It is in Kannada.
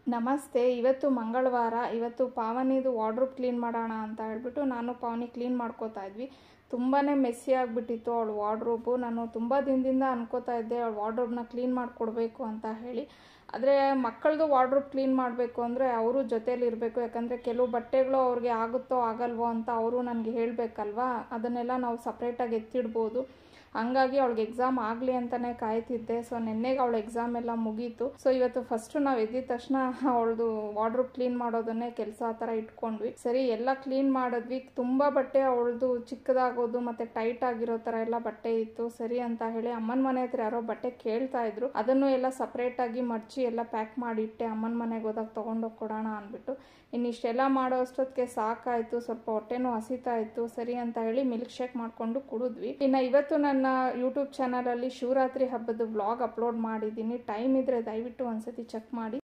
ನಮಸ್ತೆ ಇವತ್ತು ಮಂಗಳವಾರ ಇವತ್ತು ಪಾವನಿದು ವಾರ್ಡ್ರೋಬ್ ಕ್ಲೀನ್ ಮಾಡೋಣ ಅಂತ ಹೇಳ್ಬಿಟ್ಟು ನಾನು ಪಾವನಿ ಕ್ಲೀನ್ ಮಾಡ್ಕೋತಾ ಇದ್ವಿ ತುಂಬಾ ಮೆಸ್ಸಿ ಆಗಿಬಿಟ್ಟಿತ್ತು ಅವಳು ವಾರ್ಡ್ರೋಬು ನಾನು ತುಂಬ ದಿನದಿಂದ ಅನ್ಕೋತಾ ಇದ್ದೆ ಅವಳು ವಾರ್ಡ್ರೋಬ್ನ ಕ್ಲೀನ್ ಮಾಡಿಕೊಡ್ಬೇಕು ಅಂತ ಹೇಳಿ ಆದರೆ ಮಕ್ಕಳದು ವಾರ್ಡ್ರೋಬ್ ಕ್ಲೀನ್ ಮಾಡಬೇಕು ಅಂದರೆ ಅವರು ಜೊತೇಲಿ ಇರಬೇಕು ಯಾಕಂದರೆ ಕೆಲವು ಬಟ್ಟೆಗಳು ಅವ್ರಿಗೆ ಆಗುತ್ತೋ ಆಗಲ್ವೋ ಅಂತ ಅವರು ನನಗೆ ಹೇಳಬೇಕಲ್ವಾ ಅದನ್ನೆಲ್ಲ ನಾವು ಸಪ್ರೇಟಾಗಿ ಎತ್ತಿಡ್ಬೋದು ಹಂಗಾಗಿ ಅವಳಿಗೆ ಎಕ್ಸಾಮ್ ಆಗಲಿ ಅಂತಲೇ ಕಾಯ್ತಿದ್ದೆ ಸೊ ನಿನ್ನೆಗೆ ಅವಳ ಎಕ್ಸಾಮ್ ಎಲ್ಲ ಮುಗೀತು ಸೊ ಇವತ್ತು ಫಸ್ಟ್ ನಾವು ಎದ್ದಿದ ತಕ್ಷಣ ಅವಳದು ವಾರ್ಡ್ರೋಬ್ ಕ್ಲೀನ್ ಮಾಡೋದನ್ನೇ ಕೆಲಸ ಆ ಥರ ಇಟ್ಕೊಂಡ್ವಿ ಸರಿ ಎಲ್ಲ ಕ್ಲೀನ್ ಮಾಡಿದ್ವಿ ತುಂಬ ಬಟ್ಟೆ ಅವಳದು ಚಿಕ್ಕದಾಗೋದು ಮತ್ತೆ ಟೈಟ್ ಆಗಿರೋ ಥರ ಎಲ್ಲ ಬಟ್ಟೆ ಇತ್ತು ಸರಿ ಅಂತ ಹೇಳಿ ಅಮ್ಮನ ಮನೆ ಹತ್ರ ಯಾರೋ ಬಟ್ಟೆ ಕೇಳ್ತಾ ಇದ್ರು ಅದನ್ನು ಎಲ್ಲ ಸಪ್ರೇಟಾಗಿ ಮಡ್ಚಿ ಎಲ್ಲ ಪ್ಯಾಕ್ ಮಾಡಿಟ್ಟೆ ಅಮ್ಮನ ಮನೆಗೆ ಹೋದಾಗ ತೊಗೊಂಡೋಗಿ ಕೊಡೋಣ ಅಂದ್ಬಿಟ್ಟು ಇನ್ನು ಇಷ್ಟೆಲ್ಲ ಮಾಡೋ ಅಷ್ಟೊತ್ತಿಗೆ ಸಾಕಾಯಿತು ಸ್ವಲ್ಪ ಹೊಟ್ಟೆನೂ ಹಸಿತಾ ಇತ್ತು ಸರಿ ಅಂತ ಹೇಳಿ ಮಿಲ್ಕ್ ಶೇಕ್ ಮಾಡಿಕೊಂಡು ಕುಡಿದ್ವಿ ಇನ್ನು ಇವತ್ತು ನನ್ನ ಯೂಟ್ಯೂಬ್ ಚಾನಲಲ್ಲಿ ಶಿವರಾತ್ರಿ ಹಬ್ಬದ ವ್ಲಾಗ್ ಅಪ್ಲೋಡ್ ಮಾಡಿದ್ದೀನಿ ಟೈಮ್ ಇದ್ದರೆ ದಯವಿಟ್ಟು ಒಂದ್ಸತಿ ಚೆಕ್ ಮಾಡಿ